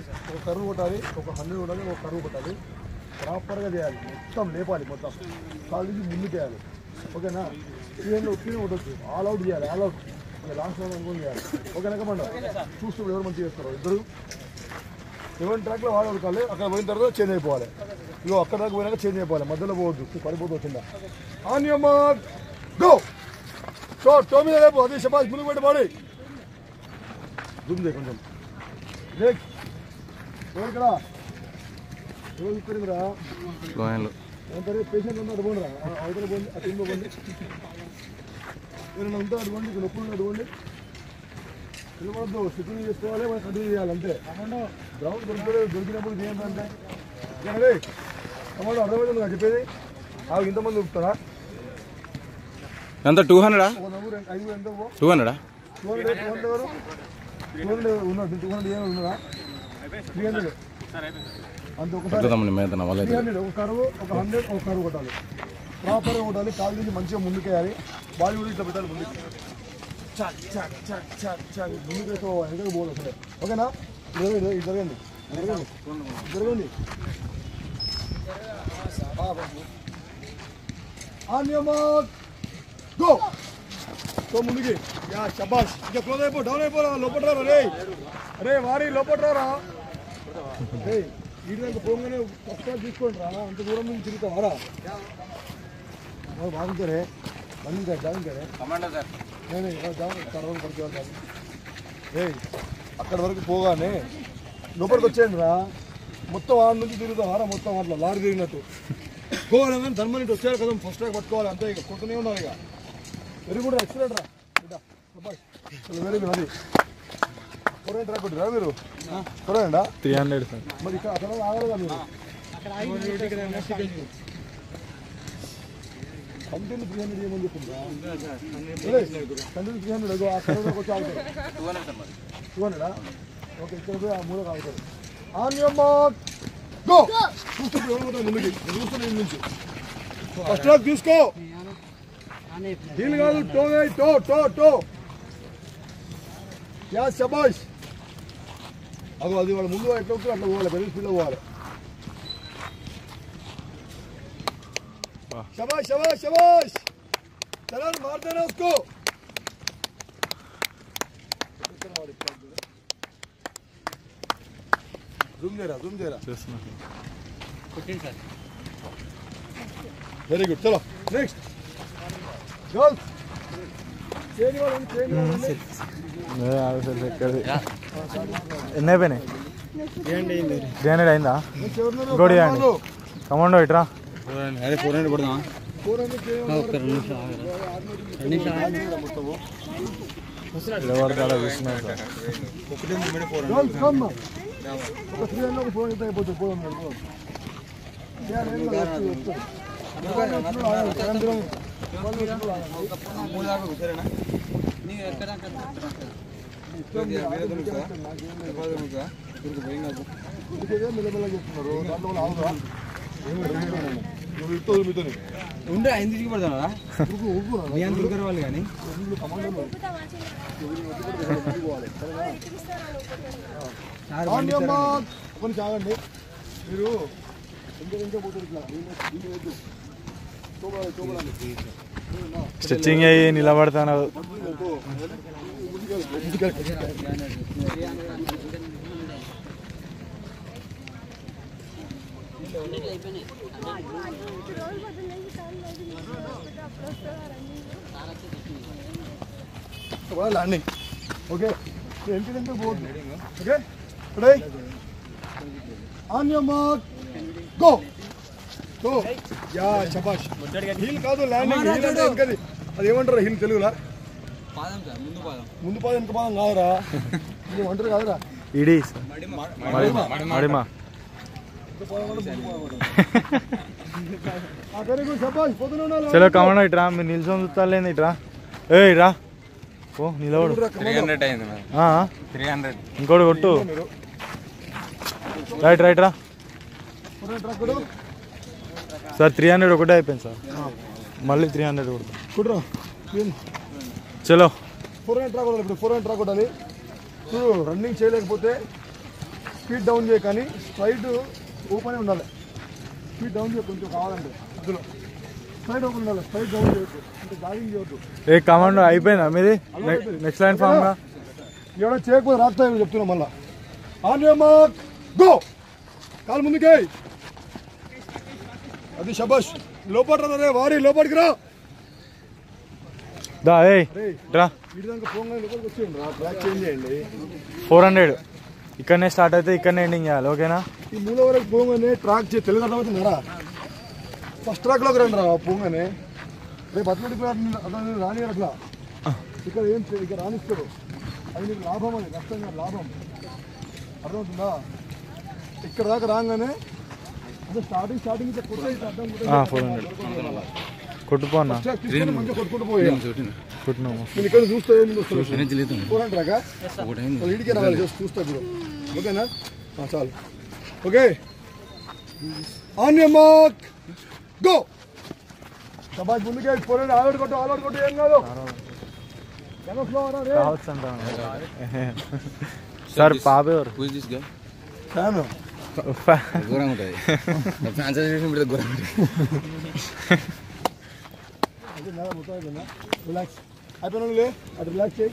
ఒక కరువు కొట్టాలి ఒక హండ్రెడ్ కొట్టాలి ఒక కరువు కొట్టాలి ప్రాపర్గా చేయాలి మొత్తం లేపాలి మొత్తం కాలు నుంచి ముందు చేయాలి ఓకేనా త్రీ ఒత్తిడి కొట్టచ్చు ఆల్ అవుట్ చేయాలి ఆల్ అవుట్ లాస్ట్ రౌండ్ అనుకుని చేయాలి ఓకేనా కమండ చూస్తూ ఎవరు మంచిగా చేస్తారు ఇద్దరు ఎవరి ట్రాక్లో వాడు ఉడకాలి అక్కడ పోయిన తర్వాత చేంజ్ అయిపోవాలి ఇగో అక్కడ దాకా పోయినాక చేంజ్ అయిపోవాలి మధ్యలో పోవద్దు పడిపోతూ వచ్చిందా on you mark go so toe మీద రేపు అది శబాష్ ముందుకు పెట్టి బాడీ జూమ్ చేయ కొంచెం దేక్ ఎవరు ఇక్కడ ఎవరు ఇక్కడ లోయన్లు అంటారు పేషెంట్ ఉన్నా అడుగుండ్రా అవతల పోండి ఆ టీంలో పోండి ఎవరైనా ఉంటే అడుగుండి ఇక్కడ నొప్పులు ఉంటే అడుగుండి పిలవద్దు సిట్టింగ్ చేసుకోవాలి మనం కంటిన్యూ చేయాలి అంతే గ్రౌండ్ దొరికితే దొరికినప్పుడు చేయండి అంటే అమ్మాడు అర్థమవుతుంది కదా చెప్పేది ఆ ఇంతమంది దొరుకుతారా ఎంత టూ హండ్రెడా ఒక నవ్వు రెండు ఐదు ఎంత టూ హండ్రెడా టూ హండ్రెడ్ టూ హండ్రెడ్ ఎవరు టూ హండ్రెడ్ ఉన్నాడు టూ హండ్రెడ్ ఏమైనా ఉన్నారా త్రీ హండ్రెడ్ అంత ఒకసారి అద్భుతం మీద నా వల్ల త్రీ హండ్రెడ్ ఒక కరువు ఒక హండ్రెడ్ ఒక కరువు కొట్టాలి ప్రాపర్గా కొట్టాలి కాలు నుంచి మంచిగా ముందుకేయాలి బాడీ కూడా ఇట్లా పెట్టాలి ముందుకు చాక్ చాక్ చాక్ చాక్ చాక్ ముందుకు వేసుకోవాలి ఎదురు పోవాలి అసలే ఓకేనా జరగండి ఇది జరగండి జరగండి జరగండి on your mark go so ముందుకి యా శబాష్ ఇంకా క్లోజ్ అయిపో డౌన్ అయిపోరా లోపల రా రే అరే వాడి లోపల రా రే వీడి దాకా పోగానే ఒకసారి తీసుకోండి రా అంత దూరం నుంచి తిరుగుతావారా బాగుంటారే బండి జాగించారే నేను తర్వాత పడుకోవాలి రే అక్కడ వరకు పోగానే లోపలికి వచ్చేయండి రా మొత్తం ఆడ నుంచి తిరుగుతావారా మొత్తం అట్లా లారీ తిరిగినట్టు పోవాలి కానీ ధర్మని వచ్చారు కదా ఫస్ట్ ట్రాక్ పట్టుకోవాలి అంతే ఇక కొట్టునే ఉన్నారు ఇక వెరీ గుడ్ ఎక్సలెంట్ రా బిడ్డ శభాష్. అసలు వెరీ గుడ్ అది కొరండి ట్రాక్ కొట్టిరా మీరు కొరండా త్రీ హండ్రెడ్ సార్ మరి ఇక్కడ అక్కడ ఆగలేదా మీరు కంటిన్యూ త్రీ హండ్రెడ్ ఏమని చెప్పిందా కంటిన్యూ త్రీ హండ్రెడ్ అదో అక్కడ వరకు వచ్చి ఆగుతారు టూ హండ్రెడా ఓకే ఇక్కడ పోయి ఆ మూల ఆగుతారు ఆన్ యువర్ మార్క్ గో చూస్తుంటే ఎవరు పోతారు ముందుకి నేను చూస్తున్నా ఈ నుంచి ఫస్ట్ ట్రాక్ తీసుకో హీల్ కాదు టో వేయ్, టో టో టో యా శబాష్ అది అది వాళ్ళ ముందు ఎట్లా ఉంటుందో అట్లా పోవాలి పెద్ద స్పీడ్లో పోవాలి శబాష్ శబాష్ శబాష్ చరణ్ మారుతానే ఉస్కో జూమ్ చేయరా జూమ్ చేయరా వెరీ గుడ్ చలో నెక్స్ట్ గర్ల్స్ చేయని వాళ్ళు చేయని వాళ్ళు ఎన్ని అయిపోయినాయి త్రీ హండ్రెడ్ అయిందా నెక్స్ట్ ఎవరున్నారు ఇంకోటి ఇవ్వండి. కమాండో ఇట్రా అదే ఫోర్ హండ్రెడ్ కొడదామా ఫోర్ హండ్రెడ్ నిలబడతాడా చూస్తున్నాను సార్ ఒకటే మూమెంట్ ఫోర్ గర్ల్స్ కమ్ ఒక త్రీ హండ్రెడ్ ఫోన్ అయితే అయిపోతుంది ఫోన్ హండ్రెడ్ మూడు దాకా సరేనా వేరే దొరుకుతా చెప్పాలి దొరుకుతా దొరుకుతా ఏం కాదు మెల్లమెల్ల చెప్తున్నారు దాంట్లో వాళ్ళు ఆగురా నువ్వు ఇస్తూ మీతో ఉండే ఆయన తిరిగి పడతానా మీ అంత దొరికారు వాళ్ళు కానీ కొన్ని చాగండి మీరు ఇంకా ఇంకా పోతారు ఇట్లా దీన్ని- దీన్ని వద్దు చూడాలి చూడాలి స్టిచ్చింగ్ అయ్యి నిలబడతాను ల్యాండింగ్ ఓకే ఎంపీ ఎంత పోతుంది okay ready on your mark go go యా శబాష్ హిల్ కాదు ల్యాండింగ్ హిల్ అంటే వెనకది అది ఏమంటారు హిల్ తెలుగులా పాదం సార్ ముందు పాదం ముందు పాదం వెనక పాదం కాదురా ఇది అంటారు కాదురా ఇడి మడిమా మడిమా వెరీ గుడ్ శబాష్ పొద్దున ఉండాలి. చలో కమాండో ఇట్రా మీరు నిల్చొని చూస్తాలేంది ఇట్రా ఏ ఇట్రా ఓ నిలబడు రా, come on. హండ్రెడ్ అయింది ఆ, త్రీ హండ్రెడ్ ఇంకోటి కొట్టు మీరు రైట్ రైట్ రా పొద్దున ట్రక్ కొడు. సార్ త్రీ హండ్రెడ్ ఒకటే అయిపోయింది సార్ మళ్ళీ త్రీ హండ్రెడ్ కొడతాం కొడురా ఏం? చలో ఫోర్ హండ్రెడ్ ట్రాక్ కొట్టాలి ఇప్పుడు ఫోర్ హండ్రెడ్ ట్రాక్ కొట్టాలి చూడు రన్నింగ్ చేయలేకపోతే స్పీడ్ డౌన్ చేయ కానీ స్ట్రైట్ ఓపెన్ ఉండాలి స్పీడ్ డౌన్ చేయ కొంచెం కావాలంటే అందులో స్ట్రైట్ ఓపెన్ ఉండాలి స్ట్రైట్ డౌన్ చేయొద్దు అంటే జాగింగ్ చేయొద్దు ఏ కమాండో అయిపోయిందా మీది నెక్స్ట్ లైన్ ఫామ్ గా ఎవడో చేయకపోతే రాస్తాయి చెప్తున్నా మళ్ళా ఆన్ యువర్ మార్క్ గో కాలు ముందుకే అది శబాష్ లోపల రా రే వారి లోపలికి రా దా ఏయ్ రే రా ఇటు దాకా పోగానే లోపలికి వచ్చేయండి రా ట్రాక్ చేంజ్ చేయండి ఫోర్ హండ్రెడ్ ఇక్కడనే స్టార్ట్ అయితే ఇక్కడనే ఎండింగ్ చేయాలి ఓకేనా ఈ మూల వరకు పోగానే ట్రాక్ చే తెలుగు అర్థమవుతుందా ఫస్ట్ ట్రాక్లోకి రండి రా పోగానే రేపు అథ్లెటిక్ అతను రాని అట్లా ఇక్కడ ఏం చే- ఇక్కడ రాణిస్తారు అది నీకు లాభం అని నష్టం కాదు లాభం అర్థమవుతుందా ఇక్కడ దాకా రాగానే అదే స్టార్టింగ్ స్టార్టింగ్ ఇట్లా కొట్టే ఇట్లా అడ్డం కొట్టే ఫోర్ హండ్రెడ్ కొట్టుపో అన్న వచ్చా, తీసుకొని మంచిగా కొట్టుకుంటూ పోయి కొట్టినాము నేను ఇక్కడ చూస్తే ఏం వస్తుంది ఎనర్జీ లేదు ఫోర్ హండ్రెడ్ ఒకటి వాళ్ళు ఇంటికి రావాలి జస్ట్ చూస్తా ఇప్పుడు ఓకేనా ఆ, చాలు okay on your mark go సబాజ్ ముందుకే ఫోర్ హండ్రెడ్ ఆల్అౌట్ కొట్టు ఆల్అౌట్ కొట్టు ఏం కాదు ఎలా స్లో అరా రే కావచ్చు అంట సార్ పాప ఎవరు పూజ తీసుగా ఫ్యాన్ ఘోరంగా ఉంటుంది ఫ్యాన్స్ చేసిన పెడితే ఘోరంగా ఉంటుంది రిలాక్స్ అయిపోయినా లే అది రిలాక్స్ చేయి